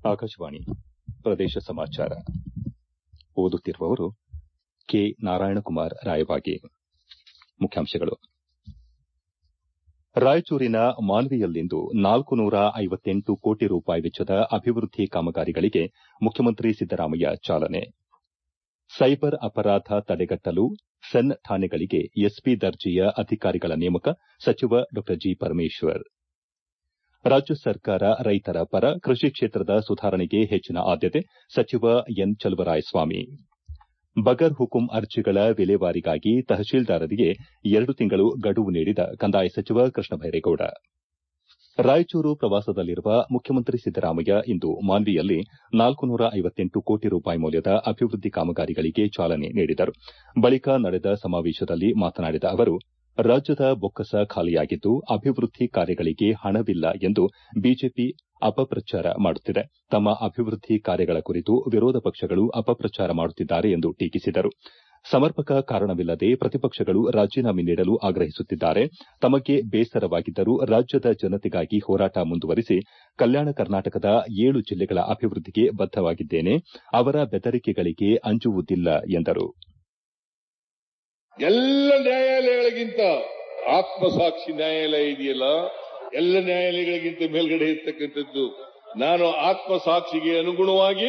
ಆಕಾಶವಾಣಿ ಪ್ರದೇಶ ಸಮಾಚಾರ ಓದುತ್ತಿರುವವರು ಕೆ ನಾರಾಯಣಕುಮಾರ್ ರಾಯಬಾಗಿ ಮುಖ್ಯಾಂಶಗಳು ರಾಯಚೂರಿನ ಮಾನ್ವಿಯಲ್ಲಿಂದು ನಾಲ್ಕು ನೂರ ಐವತ್ತೆಂಟು ಕೋಟಿ ರೂಪಾಯಿ ವೆಚ್ಚದ ಅಭಿವೃದ್ದಿ ಕಾಮಗಾರಿಗಳಿಗೆ ಮುಖ್ಯಮಂತ್ರಿ ಸಿದ್ದರಾಮಯ್ಯ ಚಾಲನೆ ಸೈಬರ್ ಅಪರಾಧ ತಡೆಗಟ್ಟಲು ಸೆನ್ ಠಾಣೆಗಳಿಗೆ ಎಸ್ಪಿ ದರ್ಜೆಯ ಅಧಿಕಾರಿಗಳ ನೇಮಕ ಸಚಿವ ಡಾ ಜಿ ಪರಮೇಶ್ವರ್ ರಾಜ್ಯ ಸರ್ಕಾರ ರೈತರ ಪರ ಕೃಷಿ ಕ್ಷೇತ್ರದ ಸುಧಾರಣೆಗೆ ಹೆಚ್ಚಿನ ಆದ್ಯತೆ ಸಚಿವ ಎನ್ ಚಲುವರಾಯಸ್ವಾಮಿ ಬಗರ್ ಹುಕುಂ ಅರ್ಜಿಗಳ ವಿಲೇವಾರಿಗಾಗಿ ತಹಶೀಲ್ದಾರರಿಗೆ ಎರಡು ತಿಂಗಳು ಗಡುವು ನೀಡಿದ ಕಂದಾಯ ಸಚಿವ ಕೃಷ್ಣ ಬೈರೇಗೌಡ ರಾಯಚೂರು ಪ್ರವಾಸದಲ್ಲಿರುವ ಮುಖ್ಯಮಂತ್ರಿ ಸಿದ್ದರಾಮಯ್ಯ ಇಂದು ಮಾನ್ವಿಯಲ್ಲಿ ನಾಲ್ಕು ನೂರ ಐವತ್ತೆಂಟು ಕೋಟಿ ರೂಪಾಯಿ ಮೌಲ್ಯದ ಅಭಿವೃದ್ದಿ ಕಾಮಗಾರಿಗಳಿಗೆ ಚಾಲನೆ ನೀಡಿದರು ಬಳಿಕ ನಡೆದ ಸಮಾವೇಶದಲ್ಲಿ ಮಾತನಾಡಿದ ಅವರು ರಾಜ್ಯದ ಬೊಕ್ಕಸ ಖಾಲಿಯಾಗಿದ್ದು ಅಭಿವೃದ್ದಿ ಕಾರ್ಯಗಳಿಗೆ ಹಣವಿಲ್ಲ ಎಂದು ಬಿಜೆಪಿ ಅಪಪ್ರಚಾರ ಮಾಡುತ್ತಿದೆ ತಮ್ಮ ಅಭಿವೃದ್ದಿ ಕಾರ್ಯಗಳ ಕುರಿತು ವಿರೋಧ ಪಕ್ಷಗಳು ಅಪಪ್ರಚಾರ ಮಾಡುತ್ತಿದ್ದಾರೆ ಎಂದು ಟೀಕಿಸಿದರು ಸಮರ್ಪಕ ಕಾರಣವಿಲ್ಲದೆ ಪ್ರತಿಪಕ್ಷಗಳು ರಾಜೀನಾಮೆ ನೀಡಲು ಆಗ್ರಹಿಸುತ್ತಿದ್ದಾರೆ ತಮಗೆ ಬೇಸರವಾಗಿದ್ದರೂ ರಾಜ್ಯದ ಜನತೆಗಾಗಿ ಹೋರಾಟ ಮುಂದುವರಿಸಿ ಕಲ್ಯಾಣ ಕರ್ನಾಟಕದ ಏಳು ಜಿಲ್ಲೆಗಳ ಅಭಿವೃದ್ದಿಗೆ ಬದ್ದವಾಗಿದ್ದೇನೆ ಅವರ ಬೆದರಿಕೆಗಳಿಗೆ ಅಂಜುವುದಿಲ್ಲ ಎಂದರು ಎಲ್ಲ ನ್ಯಾಯಾಲಯಗಳಿಗಿಂತ ಆತ್ಮಸಾಕ್ಷಿ ನ್ಯಾಯಾಲಯ ಇದೆಯಲ್ಲ ಎಲ್ಲ ನ್ಯಾಯಾಲಯಗಳಿಗಿಂತ ಮೇಲ್ಗಡೆ ಇರ್ತಕ್ಕಂಥದ್ದು ನಾನು ಆತ್ಮಸಾಕ್ಷಿಗೆ ಅನುಗುಣವಾಗಿ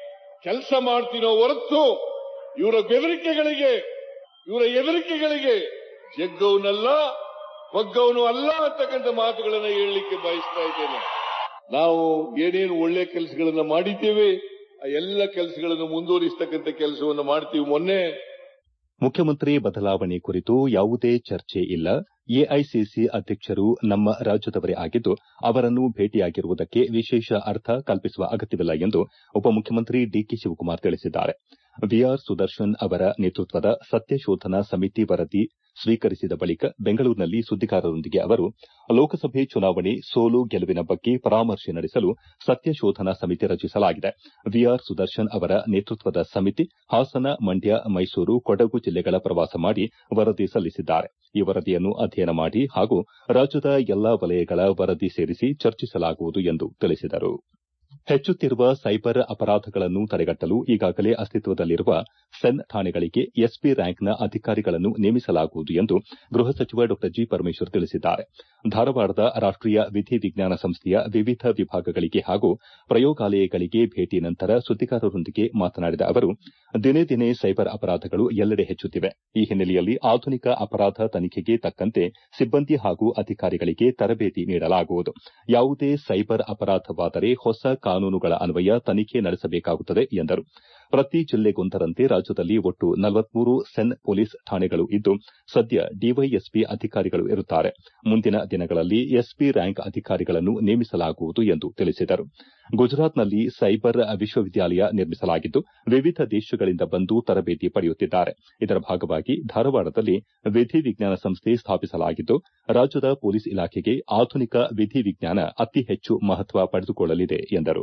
ಕೆಲಸ ಮಾಡ್ತೀನೋ ಹೊರತು ಇವರ ಬೆದರಿಕೆಗಳಿಗೆ ಇವರ ಹೆದರಿಕೆಗಳಿಗೆ ಜಗ್ಗವನಲ್ಲ ಬಗ್ಗವನು ಅಲ್ಲ ಅಂತಕ್ಕಂಥ ಮಾತುಗಳನ್ನು ಹೇಳಲಿಕ್ಕೆ ಬಯಸ್ತಾ ಇದ್ದೇನೆ ನಾವು ಏನೇನು ಒಳ್ಳೆ ಕೆಲಸಗಳನ್ನ ಮಾಡಿದ್ದೇವೆ ಆ ಎಲ್ಲ ಕೆಲಸಗಳನ್ನು ಮುಂದುವರಿಸತಕ್ಕಂಥ ಕೆಲಸವನ್ನು ಮಾಡ್ತೀವಿ ಮೊನ್ನೆ ಮುಖ್ಯಮಂತ್ರಿ ಬದಲಾವಣೆ ಕುರಿತು ಯಾವುದೇ ಚರ್ಚೆ ಇಲ್ಲ ಎಐಸಿಸಿ ಅಧ್ಯಕ್ಷರು ನಮ್ಮ ರಾಜ್ಯದವರೇ ಆಗಿದ್ದು ಅವರನ್ನು ಭೇಟಿಯಾಗಿರುವುದಕ್ಕೆ ವಿಶೇಷ ಅರ್ಥ ಕಲ್ಪಿಸುವ ಅಗತ್ಯವಿಲ್ಲ ಎಂದು ಉಪಮುಖ್ಯಮಂತ್ರಿ ಡಿಕೆ ಶಿವಕುಮಾರ್ ತಿಳಿಸಿದ್ದಾರೆ ವಿಆರ್ ಸುದರ್ಶನ್ ಅವರ ನೇತೃತ್ವದ ಸತ್ಯಶೋಧನಾ ಸಮಿತಿ ವರದಿ ಸ್ವೀಕರಿಸಿದ ಬಳಿಕ ಬೆಂಗಳೂರಿನಲ್ಲಿ ಸುದ್ದಿಗಾರರೊಂದಿಗೆ ಅವರು ಲೋಕಸಭೆ ಚುನಾವಣೆ ಸೋಲು ಗೆಲುವಿನ ಬಗ್ಗೆ ಪರಾಮರ್ಶೆ ನಡೆಸಲು ಸತ್ಯಶೋಧನಾ ಸಮಿತಿ ರಚಿಸಲಾಗಿದೆ ವಿಆರ್ ಸುದರ್ಶನ್ ಅವರ ನೇತೃತ್ವದ ಸಮಿತಿ ಹಾಸನ ಮಂಡ್ಯ ಮೈಸೂರು ಕೊಡಗು ಜಿಲ್ಲೆಗಳ ಪ್ರವಾಸ ಮಾಡಿ ವರದಿ ಸಲ್ಲಿಸಿದ್ದಾರೆ ಈ ವರದಿಯನ್ನು ಅಧ್ಯಯನ ಮಾಡಿ ಹಾಗೂ ರಾಜ್ಯದ ಎಲ್ಲಾ ವಲಯಗಳ ವರದಿ ಸೇರಿಸಿ ಚರ್ಚಿಸಲಾಗುವುದು ಎಂದು ತಿಳಿಸಿದರು ಹೆಚ್ಚುತ್ತಿರುವ ಸೈಬರ್ ಅಪರಾಧಗಳನ್ನು ತಡೆಗಟ್ಟಲು ಈಗಾಗಲೇ ಅಸ್ತಿತ್ವದಲ್ಲಿರುವ ಸೆನ್ ಠಾಣೆಗಳಿಗೆ ಎಸ್ಪಿ ರ್ಯಾಂಕ್ನ ಅಧಿಕಾರಿಗಳನ್ನು ನೇಮಿಸಲಾಗುವುದು ಎಂದು ಗೃಹ ಸಚಿವ ಡಾ ಜಿ ಪರಮೇಶ್ವರ್ ತಿಳಿಸಿದ್ದಾರೆ ಧಾರವಾಡದ ರಾಷ್ಟೀಯ ವಿಧಿ ವಿಜ್ಞಾನ ಸಂಸ್ಥೆಯ ವಿವಿಧ ವಿಭಾಗಗಳಿಗೆ ಹಾಗೂ ಪ್ರಯೋಗಾಲಯಗಳಿಗೆ ಭೇಟಿ ನಂತರ ಸುದ್ದಿಗಾರರೊಂದಿಗೆ ಮಾತನಾಡಿದ ಅವರು ದಿನೇ ದಿನೇ ಸೈಬರ್ ಅಪರಾಧಗಳು ಎಲ್ಲೆಡೆ ಹೆಚ್ಚುತ್ತಿವೆ ಈ ಹಿನ್ನೆಲೆಯಲ್ಲಿ ಆಧುನಿಕ ಅಪರಾಧ ತನಿಖೆಗೆ ತಕ್ಕಂತೆ ಸಿಬ್ಬಂದಿ ಹಾಗೂ ಅಧಿಕಾರಿಗಳಿಗೆ ತರಬೇತಿ ನೀಡಲಾಗುವುದು ಯಾವುದೇ ಸೈಬರ್ ಅಪರಾಧವಾದರೆ ಹೊಸ ಕಾನೂನುಗಳ ಅನ್ವಯ ತನಿಖೆ ನಡೆಸಬೇಕಾಗುತ್ತದೆ ಎಂದರು ಪ್ರತಿ ಜಿಲ್ಲೆಗೊಂದರಂತೆ ರಾಜ್ಯದಲ್ಲಿ ಒಟ್ಟು ನಲವತ್ಮೂರು ಸೆನ್ ಪೊಲೀಸ್ ಠಾಣೆಗಳು ಇದ್ದು ಸದ್ಯ ಡಿವೈಎಸ್ಪಿ ಅಧಿಕಾರಿಗಳು ಇರುತ್ತಾರೆ ಮುಂದಿನ ದಿನಗಳಲ್ಲಿ ಎಸ್ಪಿ ರ್ಯಾಂಕ್ ಅಧಿಕಾರಿಗಳನ್ನು ನೇಮಿಸಲಾಗುವುದು ಎಂದು ತಿಳಿಸಿದರು ಗುಜರಾತ್ನಲ್ಲಿ ಸೈಬರ್ ವಿಶ್ವವಿದ್ಯಾಲಯ ನಿರ್ಮಿಸಲಾಗಿದ್ದು ವಿವಿಧ ದೇಶಗಳಿಂದ ಬಂದು ತರಬೇತಿ ಪಡೆಯುತ್ತಿದ್ದಾರೆ ಇದರ ಭಾಗವಾಗಿ ಧಾರವಾಡದಲ್ಲಿ ವಿಧಿ ವಿಜ್ಞಾನ ಸಂಸ್ಥೆ ಸ್ಥಾಪಿಸಲಾಗಿದ್ದು ರಾಜ್ಯದ ಪೊಲೀಸ್ ಇಲಾಖೆಗೆ ಆಧುನಿಕ ವಿಧಿ ವಿಜ್ಞಾನ ಅತಿ ಹೆಚ್ಚು ಮಹತ್ವ ಪಡೆದುಕೊಳ್ಳಲಿದೆ ಎಂದರು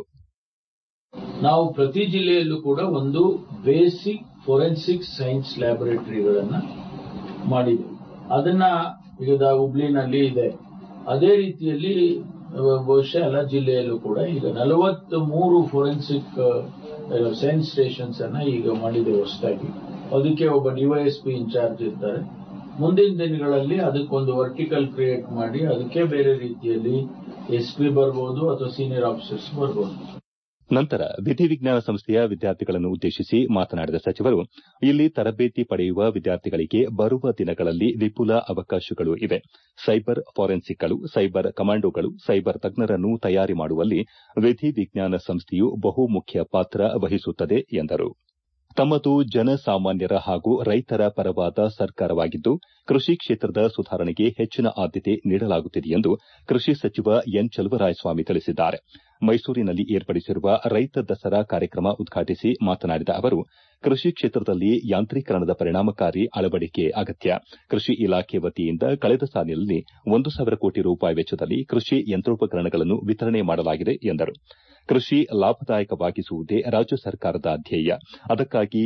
ನಾವು ಪ್ರತಿ ಜಿಲ್ಲೆಯಲ್ಲೂ ಕೂಡ ಒಂದು ಬೇಸಿಕ್ ಫೋರೆನ್ಸಿಕ್ ಸೈನ್ಸ್ ಲ್ಯಾಬೊರೇಟರಿಗಳನ್ನ ಮಾಡಿದ್ದೇವೆ ಅದನ್ನ ಈಗ ಹುಬ್ಳಿನಲ್ಲಿ ಇದೆ ಅದೇ ರೀತಿಯಲ್ಲಿ ಬಹುಶಃ ಎಲ್ಲ ಜಿಲ್ಲೆಯಲ್ಲೂ ಕೂಡ ಈಗ ನಲವತ್ತ್ ಮೂರು ಫೋರೆನ್ಸಿಕ್ ಸೈನ್ಸ್ ಸ್ಟೇಷನ್ಸ್ ಅನ್ನ ಈಗ ಮಾಡಿದೆ ಹೊಸದಾಗಿ ಅದಕ್ಕೆ ಒಬ್ಬ ಡಿವೈಎಸ್ಪಿ ಇನ್ಚಾರ್ಜ್ ಇರ್ತಾರೆ ಮುಂದಿನ ದಿನಗಳಲ್ಲಿ ಅದಕ್ಕೊಂದು ವರ್ಟಿಕಲ್ ಕ್ರಿಯೇಟ್ ಮಾಡಿ ಅದಕ್ಕೆ ಬೇರೆ ರೀತಿಯಲ್ಲಿ ಎಸ್ ಪಿ ಬರ್ಬೋದು ಅಥವಾ ಸೀನಿಯರ್ ಆಫೀಸರ್ಸ್ ಬರ್ಬೋದು ನಂತರ ವಿಧಿ ವಿಜ್ಞಾನ ಸಂಸ್ಥೆಯ ವಿದ್ಯಾರ್ಥಿಗಳನ್ನು ಉದ್ದೇಶಿಸಿ ಮಾತನಾಡಿದ ಸಚಿವರು ಇಲ್ಲಿ ತರಬೇತಿ ಪಡೆಯುವ ವಿದ್ಯಾರ್ಥಿಗಳಿಗೆ ಬರುವ ದಿನಗಳಲ್ಲಿ ವಿಪುಲ ಅವಕಾಶಗಳು ಇವೆ ಸೈಬರ್ ಫಾರೆನ್ಸಿಕ್ಗಳು ಸೈಬರ್ ಕಮಾಂಡೋಗಳು ಸೈಬರ್ ತಜ್ಞರನ್ನು ತಯಾರಿ ಮಾಡುವಲ್ಲಿ ವಿಧಿ ವಿಜ್ಞಾನ ಸಂಸ್ಥೆಯು ಬಹುಮುಖ್ಯ ಪಾತ್ರ ವಹಿಸುತ್ತದೆ ಎಂದರು ತಮ್ಮದು ಜನಸಾಮಾನ್ಯರ ಹಾಗೂ ರೈತರ ಪರವಾದ ಸರ್ಕಾರವಾಗಿದ್ದು ಕೃಷಿ ಕ್ಷೇತ್ರದ ಸುಧಾರಣೆಗೆ ಹೆಚ್ಚಿನ ಆದ್ಯತೆ ನೀಡಲಾಗುತ್ತಿದೆ ಎಂದು ಕೃಷಿ ಸಚಿವ ಎನ್ ಚಲುವರಾಯಸ್ವಾಮಿ ತಿಳಿಸಿದ್ದಾರೆ ಮೈಸೂರಿನಲ್ಲಿ ಏರ್ಪಡಿಸಿರುವ ರೈತ ದಸರಾ ಕಾರ್ಯಕ್ರಮ ಉದ್ಘಾಟಿಸಿ ಮಾತನಾಡಿದ ಅವರು ಕೃಷಿ ಕ್ಷೇತ್ರದಲ್ಲಿ ಯಾಂತ್ರೀಕರಣದ ಪರಿಣಾಮಕಾರಿ ಅಳವಡಿಕೆ ಅಗತ್ಯ ಕೃಷಿ ಇಲಾಖೆ ವತಿಯಿಂದ ಕಳೆದ ಸಾಲಿನಲ್ಲಿ ಒಂದು ಸಾವಿರ ಕೋಟಿ ರೂಪಾಯಿ ವೆಚ್ಚದಲ್ಲಿ ಕೃಷಿ ಯಂತ್ರೋಪಕರಣಗಳನ್ನು ವಿತರಣೆ ಮಾಡಲಾಗಿದೆ ಎಂದರು ಕೃಷಿ ಲಾಭದಾಯಕವಾಗಿಸುವುದೇ ರಾಜ್ಯ ಸರ್ಕಾರದ ಧ್ಯೇಯ ಅದಕ್ಕಾಗಿ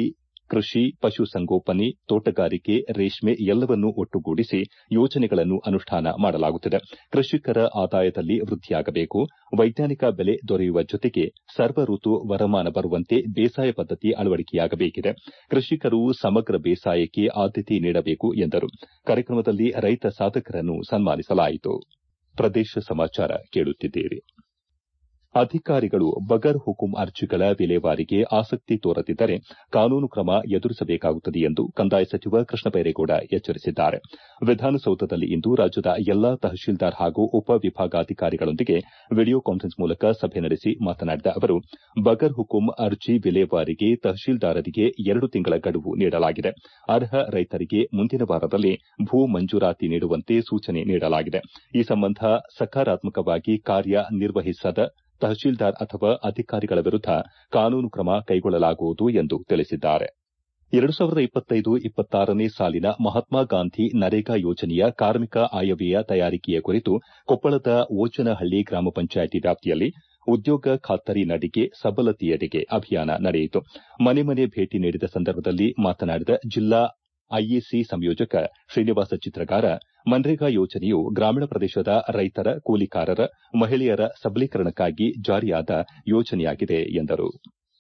ಕೃಷಿ ಪಶುಸಂಗೋಪನೆ ತೋಟಗಾರಿಕೆ ರೇಷ್ಮೆ ಎಲ್ಲವನ್ನೂ ಒಟ್ಟುಗೂಡಿಸಿ ಯೋಜನೆಗಳನ್ನು ಅನುಷ್ಠಾನ ಮಾಡಲಾಗುತ್ತಿದೆ ಕೃಷಿಕರ ಆದಾಯದಲ್ಲಿ ವೃದ್ಧಿಯಾಗಬೇಕು ವೈಜ್ಞಾನಿಕ ಬೆಲೆ ದೊರೆಯುವ ಜೊತೆಗೆ ಸರ್ವ ಋತು ವರಮಾನ ಬರುವಂತೆ ಬೇಸಾಯ ಪದ್ದತಿ ಅಳವಡಿಕೆಯಾಗಬೇಕಿದೆ ಕೃಷಿಕರು ಸಮಗ್ರ ಬೇಸಾಯಕ್ಕೆ ಆದ್ಯತೆ ನೀಡಬೇಕು ಎಂದರು ಕಾರ್ಯಕ್ರಮದಲ್ಲಿ ರೈತ ಸಾಧಕರನ್ನು ಸನ್ಮಾನಿಸಲಾಯಿತು ಪ್ರದೇಶ ಸಮಾಚಾರ ಕೇಳುತ್ತಿದ್ದೀರಿ ಅಧಿಕಾರಿಗಳು ಬಗರ್ ಹುಕುಂ ಅರ್ಜಿಗಳ ವಿಲೇವಾರಿಗೆ ಆಸಕ್ತಿ ತೋರದಿದ್ದರೆ ಕಾನೂನು ಕ್ರಮ ಎದುರಿಸಬೇಕಾಗುತ್ತದೆ ಎಂದು ಕಂದಾಯ ಸಚಿವ ಕೃಷ್ಣ ಬೈರೇಗೌಡ ಎಚ್ಚರಿಸಿದ್ದಾರೆ ವಿಧಾನಸೌಧದಲ್ಲಿ ಇಂದು ರಾಜ್ಯದ ಎಲ್ಲಾ ತಹಶೀಲ್ದಾರ್ ಹಾಗೂ ಉಪವಿಭಾಗಾಧಿಕಾರಿಗಳೊಂದಿಗೆ ವಿಡಿಯೋ ಕಾನ್ಫರೆನ್ಸ್ ಮೂಲಕ ಸಭೆ ನಡೆಸಿ ಮಾತನಾಡಿದ ಅವರು ಬಗರ್ ಹುಕುಂ ಅರ್ಜಿ ವಿಲೇವಾರಿಗೆ ತಹಶೀಲ್ದಾರರಿಗೆ ಎರಡು ತಿಂಗಳ ಗಡುವು ನೀಡಲಾಗಿದೆ ಅರ್ಹ ರೈತರಿಗೆ ಮುಂದಿನ ವಾರದಲ್ಲಿ ಭೂ ಮಂಜೂರಾತಿ ನೀಡುವಂತೆ ಸೂಚನೆ ನೀಡಲಾಗಿದೆ ಈ ಸಂಬಂಧ ಸಕಾರಾತ್ಮಕವಾಗಿ ಕಾರ್ಯ ನಿರ್ವಹಿಸದ ತಹಶೀಲ್ದಾರ್ ಅಥವಾ ಅಧಿಕಾರಿಗಳ ವಿರುದ್ದ ಕಾನೂನು ಕ್ರಮ ಕೈಗೊಳ್ಳಲಾಗುವುದು ಎಂದು ತಿಳಿಸಿದ್ದಾರೆ ಎರಡು ಸಾವಿರದ ಇಪ್ಪತ್ತೈದು ಇಪ್ಪತ್ತಾರನೇ ಸಾಲಿನ ಮಹಾತ್ಮ ಗಾಂಧಿ ನರೇಗಾ ಯೋಜನೆಯ ಕಾರ್ಮಿಕ ಆಯವ್ಯಯ ತಯಾರಿಕೆಯ ಕುರಿತು ಕೊಪ್ಪಳದ ಓಚನಹಳ್ಳಿ ಗ್ರಾಮ ಪಂಚಾಯಿತಿ ವ್ಯಾಪ್ತಿಯಲ್ಲಿ ಉದ್ಯೋಗ ಖಾತರಿ ನಡಿಗೆ ಸಬಲತೆಯೆಡೆಗೆ ಅಭಿಯಾನ ನಡೆಯಿತು ಮನೆ ಮನೆ ಭೇಟಿ ನೀಡಿದ ಸಂದರ್ಭದಲ್ಲಿ ಮಾತನಾಡಿದ ಜಿಲ್ಲಾ ಐಎಸಿ ಸಂಯೋಜಕ ಶ್ರೀನಿವಾಸ ಚಿತ್ರಗಾರ ಮನ್ರೇಗಾ ಯೋಜನೆಯು ಗ್ರಾಮೀಣ ಪ್ರದೇಶದ ರೈತರ ಕೂಲಿಕಾರರ ಮಹಿಳೆಯರ ಸಬಲೀಕರಣಕ್ಕಾಗಿ ಜಾರಿಯಾದ ಯೋಜನೆಯಾಗಿದೆ ಎಂದರು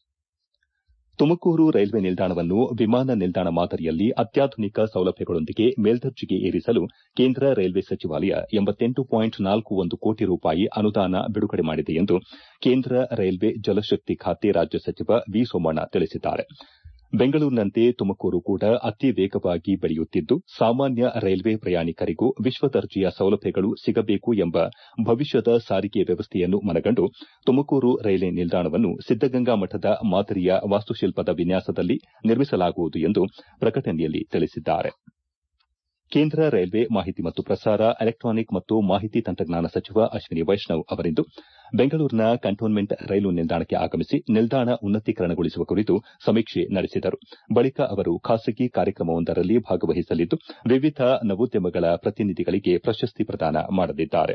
ತುಮಕೂರು ರೈಲ್ವೆ ನಿಲ್ದಾಣವನ್ನು ವಿಮಾನ ನಿಲ್ದಾಣ ಮಾದರಿಯಲ್ಲಿ ಅತ್ಯಾಧುನಿಕ ಸೌಲಭ್ಯಗಳೊಂದಿಗೆ ಮೇಲ್ದರ್ಜೆಗೆ ಏರಿಸಲು ಕೇಂದ್ರ ರೈಲ್ವೆ ಸಚಿವಾಲಯ ಎಂಬತ್ತೆಂಟು ಪಾಯಿಂಟ್ ನಾಲ್ಕು ಒಂದು ಕೋಟಿ ರೂಪಾಯಿ ಅನುದಾನ ಬಿಡುಗಡೆ ಮಾಡಿದೆ ಎಂದು ಕೇಂದ್ರ ರೈಲ್ವೆ ಜಲಶಕ್ತಿ ಖಾತೆ ರಾಜ್ಯ ಸಚಿವ ವಿ ಸೋಮಣ್ಣ ತಿಳಿಸಿದ್ದಾರೆ ಬೆಂಗಳೂರಿನಂತೆ ತುಮಕೂರು ಕೂಡ ಅತಿ ವೇಗವಾಗಿ ಬೆಳೆಯುತ್ತಿದ್ದು ಸಾಮಾನ್ಯ ರೈಲ್ವೆ ಪ್ರಯಾಣಿಕರಿಗೂ ವಿಶ್ವದರ್ಜೆಯ ಸೌಲಭ್ಯಗಳು ಸಿಗಬೇಕು ಎಂಬ ಭವಿಷ್ಯದ ಸಾರಿಗೆ ವ್ಯವಸ್ಥೆಯನ್ನು ಮನಗಂಡು ತುಮಕೂರು ರೈಲ್ವೆ ನಿಲ್ದಾಣವನ್ನು ಸಿದ್ದಗಂಗಾ ಮಠದ ಮಾದರಿಯ ವಾಸ್ತುಶಿಲ್ಪದ ವಿನ್ಯಾಸದಲ್ಲಿ ನಿರ್ಮಿಸಲಾಗುವುದು ಎಂದು ಪ್ರಕಟಣೆಯಲ್ಲಿ ತಿಳಿಸಿದ್ದಾರೆ ಕೇಂದ್ರ ರೈಲ್ವೆ ಮಾಹಿತಿ ಮತ್ತು ಪ್ರಸಾರ ಎಲೆಕ್ಟಾನಿಕ್ ಮತ್ತು ಮಾಹಿತಿ ತಂತ್ರಜ್ಞಾನ ಸಚಿವ ಅಶ್ವಿನಿ ವೈಷ್ಣವ್ ಅವರಿಂದು ಬೆಂಗಳೂರಿನ ಕಂಟೋನ್ಮೆಂಟ್ ರೈಲು ನಿಲ್ದಾಣಕ್ಕೆ ಆಗಮಿಸಿ ನಿಲ್ದಾಣ ಉನ್ನತೀಕರಣಗೊಳಿಸುವ ಕುರಿತು ಸಮೀಕ್ಷೆ ನಡೆಸಿದರು ಬಳಿಕ ಅವರು ಖಾಸಗಿ ಕಾರ್ಯಕ್ರಮವೊಂದರಲ್ಲಿ ಭಾಗವಹಿಸಲಿದ್ದು ವಿವಿಧ ನವೋದ್ಯಮಗಳ ಪ್ರತಿನಿಧಿಗಳಿಗೆ ಪ್ರಶಸ್ತಿ ಪ್ರದಾನ ಮಾಡಲಿದ್ದಾರೆ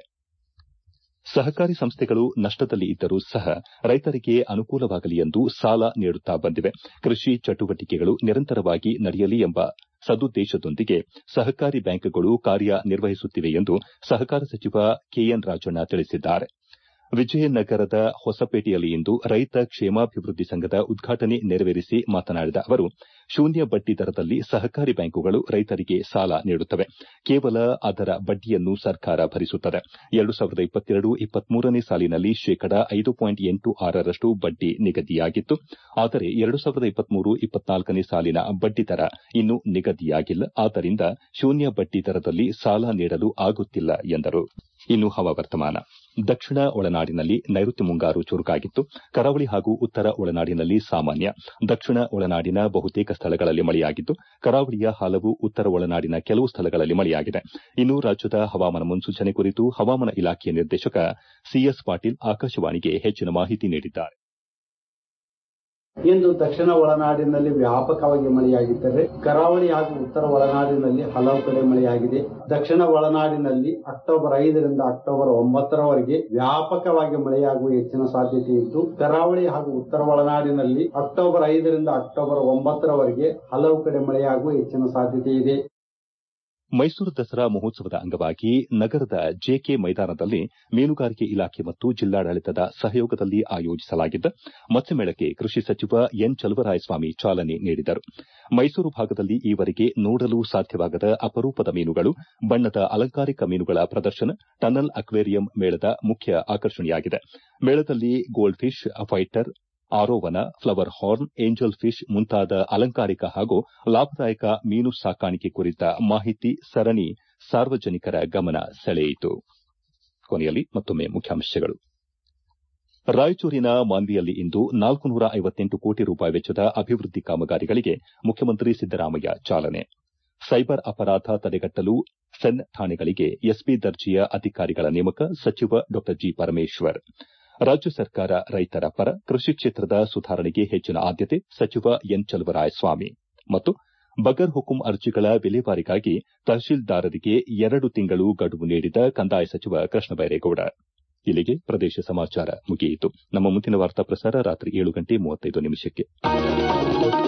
ಸಹಕಾರಿ ಸಂಸ್ಥೆಗಳು ನಷ್ಟದಲ್ಲಿ ಇದ್ದರೂ ಸಹ ರೈತರಿಗೆ ಅನುಕೂಲವಾಗಲಿ ಎಂದು ಸಾಲ ನೀಡುತ್ತಾ ಬಂದಿವೆ ಕೃಷಿ ಚಟುವಟಿಕೆಗಳು ನಿರಂತರವಾಗಿ ನಡೆಯಲಿ ಎಂಬ ಸದುದ್ದೇಶದೊಂದಿಗೆ ಸಹಕಾರಿ ಬ್ಯಾಂಕ್ಗಳು ಕಾರ್ಯನಿರ್ವಹಿಸುತ್ತಿವೆ ಎಂದು ಸಹಕಾರ ಸಚಿವ ಕೆಎನ್ ರಾಜಣ್ಣ ತಿಳಿಸಿದ್ದಾರೆ ವಿಜಯನಗರದ ಹೊಸಪೇಟೆಯಲ್ಲಿ ಇಂದು ರೈತ ಕ್ಷೇಮಾಭಿವೃದ್ಧಿ ಸಂಘದ ಉದ್ಘಾಟನೆ ನೆರವೇರಿಸಿ ಮಾತನಾಡಿದ ಅವರು ಶೂನ್ಯ ಬಡ್ಡಿ ದರದಲ್ಲಿ ಸಹಕಾರಿ ಬ್ಯಾಂಕುಗಳು ರೈತರಿಗೆ ಸಾಲ ನೀಡುತ್ತವೆ ಕೇವಲ ಅದರ ಬಡ್ಡಿಯನ್ನು ಸರ್ಕಾರ ಭರಿಸುತ್ತದೆ ಎರಡು ಸಾವಿರದ ಇಪ್ಪತ್ತೆರಡು ಇಪ್ಪತ್ಮೂರನೇ ಸಾಲಿನಲ್ಲಿ ಶೇಕಡ ಐದು ಪಾಯಿಂಟ್ ಎಂಟು ಆರರಷ್ಟು ಬಡ್ಡಿ ನಿಗದಿಯಾಗಿತ್ತು ಆದರೆ ಎರಡು ಸಾವಿರದ ಇಪ್ಪತ್ಮೂರು ಇಪ್ಪತ್ನಾಲ್ಕನೇ ಸಾಲಿನ ಬಡ್ಡಿ ದರ ಇನ್ನೂ ನಿಗದಿಯಾಗಿಲ್ಲ ಆದ್ದರಿಂದ ಶೂನ್ಯ ಬಡ್ಡಿ ದರದಲ್ಲಿ ಸಾಲ ನೀಡಲು ಆಗುತ್ತಿಲ್ಲ ಎಂದರು ಇನ್ನು ಹವಾವರ್ತಮಾನ ದಕ್ಷಿಣ ಒಳನಾಡಿನಲ್ಲಿ ನೈಋತ್ಯ ಮುಂಗಾರು ಚುರುಕಾಗಿತ್ತು ಕರಾವಳಿ ಹಾಗೂ ಉತ್ತರ ಒಳನಾಡಿನಲ್ಲಿ ಸಾಮಾನ್ಯ ದಕ್ಷಿಣ ಒಳನಾಡಿನ ಬಹುತೇಕ ಸ್ಥಳಗಳಲ್ಲಿ ಮಳೆಯಾಗಿದ್ದು ಕರಾವಳಿಯ ಹಲವು ಉತ್ತರ ಒಳನಾಡಿನ ಕೆಲವು ಸ್ಥಳಗಳಲ್ಲಿ ಮಳೆಯಾಗಿದೆ ಇನ್ನು ರಾಜ್ಯದ ಹವಾಮಾನ ಮುನ್ಸೂಚನೆ ಕುರಿತು ಹವಾಮಾನ ಇಲಾಖೆಯ ನಿರ್ದೇಶಕ ಸಿಎಸ್ ಪಾಟೀಲ್ ಆಕಾಶವಾಣಿಗೆ ಹೆಚ್ಚಿನ ಮಾಹಿತಿ ನೀಡಿದ್ದಾರೆ ಇಂದು ದಕ್ಷಿಣ ಒಳನಾಡಿನಲ್ಲಿ ವ್ಯಾಪಕವಾಗಿ ಮಳೆಯಾಗಿದ್ದರೆ ಕರಾವಳಿ ಹಾಗೂ ಉತ್ತರ ಒಳನಾಡಿನಲ್ಲಿ ಹಲವು ಕಡೆ ಮಳೆಯಾಗಿದೆ ದಕ್ಷಿಣ ಒಳನಾಡಿನಲ್ಲಿ ಅಕ್ಟೋಬರ್ ಐದರಿಂದ ಅಕ್ಟೋಬರ್ ಒಂಬತ್ತರವರೆಗೆ ವ್ಯಾಪಕವಾಗಿ ಮಳೆಯಾಗುವ ಹೆಚ್ಚಿನ ಸಾಧ್ಯತೆ ಇದ್ದು ಕರಾವಳಿ ಹಾಗೂ ಉತ್ತರ ಒಳನಾಡಿನಲ್ಲಿ ಅಕ್ಟೋಬರ್ ಐದರಿಂದ ಅಕ್ಟೋಬರ್ ಒಂಬತ್ತರವರೆಗೆ ಹಲವು ಕಡೆ ಮಳೆಯಾಗುವ ಹೆಚ್ಚಿನ ಸಾಧ್ಯತೆ ಇದೆ ಮೈಸೂರು ದಸರಾ ಮಹೋತ್ಸವದ ಅಂಗವಾಗಿ ನಗರದ ಜೆಕೆ ಮೈದಾನದಲ್ಲಿ ಮೀನುಗಾರಿಕೆ ಇಲಾಖೆ ಮತ್ತು ಜಿಲ್ಲಾಡಳಿತದ ಸಹಯೋಗದಲ್ಲಿ ಆಯೋಜಿಸಲಾಗಿದ್ದ ಮತ್ಸ್ಯಮೇಳಕ್ಕೆ ಕೃಷಿ ಸಚಿವ ಎನ್ ಚಲುವರಾಯಸ್ವಾಮಿ ಚಾಲನೆ ನೀಡಿದರು ಮೈಸೂರು ಭಾಗದಲ್ಲಿ ಈವರೆಗೆ ನೋಡಲು ಸಾಧ್ಯವಾಗದ ಅಪರೂಪದ ಮೀನುಗಳು ಬಣ್ಣದ ಅಲಂಕಾರಿಕ ಮೀನುಗಳ ಪ್ರದರ್ಶನ ಟನಲ್ ಅಕ್ವೇರಿಯಂ ಮೇಳದ ಮುಖ್ಯ ಆಕರ್ಷಣೆಯಾಗಿದೆ ಮೇಳದಲ್ಲಿ gold fish fighter arowana flower horn angel fish ಮುಂತಾದ ಅಲಂಕಾರಿಕ ಹಾಗೂ ಲಾಭದಾಯಕ ಮೀನು ಸಾಕಾಣಿಕೆ ಕುರಿತ ಮಾಹಿತಿ ಸರಣಿ ಸಾರ್ವಜನಿಕರ ಗಮನ ಸೆಳೆಯಿತು ಕೊನೆಯಲ್ಲಿ ಮತ್ತೊಮ್ಮೆ ಮುಖ್ಯಾಂಶಗಳು ರಾಯಚೂರಿನ ಮಾನ್ವಿಯಲ್ಲಿ ಇಂದು ನಾಲ್ಕು ನೂರ ಐವತ್ತೆಂಟು ಕೋಟಿ ರೂಪಾಯಿ ವೆಚ್ಚದ ಅಭಿವೃದ್ಧಿ ಕಾಮಗಾರಿಗಳಿಗೆ ಮುಖ್ಯಮಂತ್ರಿ ಸಿದ್ದರಾಮಯ್ಯ ಚಾಲನೆ ಸೈಬರ್ ಅಪರಾಧ ತಡೆಗಟ್ಟಲು ಸೆನ್ ಠಾಣೆಗಳಿಗೆ ಎಸ್ಪಿ ದರ್ಜೆಯ ಅಧಿಕಾರಿಗಳ ನೇಮಕ ಸಚಿವ ಡಾ ಜಿ ಪರಮೇಶ್ವರ್ ರಾಜ್ಯ ಸರ್ಕಾರ ರೈತರ ಪರ ಕೃಷಿ ಕ್ಷೇತ್ರದ ಸುಧಾರಣೆಗೆ ಹೆಚ್ಚಿನ ಆದ್ಯತೆ ಸಚಿವ ಎನ್ ಚಲುವರಾಯಸ್ವಾಮಿ ಮತ್ತು ಬಗರ್ ಹುಕುಂ ಅರ್ಜಿಗಳ ವಿಲೇವಾರಿಗಾಗಿ ತಹಶೀಲ್ದಾರರಿಗೆ ಎರಡು ತಿಂಗಳು ಗಡುವು ನೀಡಿದ ಕಂದಾಯ ಸಚಿವ ಕೃಷ್ಣ ಬೈರೇಗೌಡ ಇಲ್ಲಿಗೆ ಪ್ರದೇಶ ಸಮಾಚಾರ ಮುಗಿಯಿತು ನಮ್ಮ ಮುಂದಿನ ವಾರ್ತಾ ಪ್ರಸಾರ ರಾತ್ರಿ ಏಳು ಗಂಟೆ ಮೂವತ್ತೈದು ನಿಮಿಷಕ್ಕೆ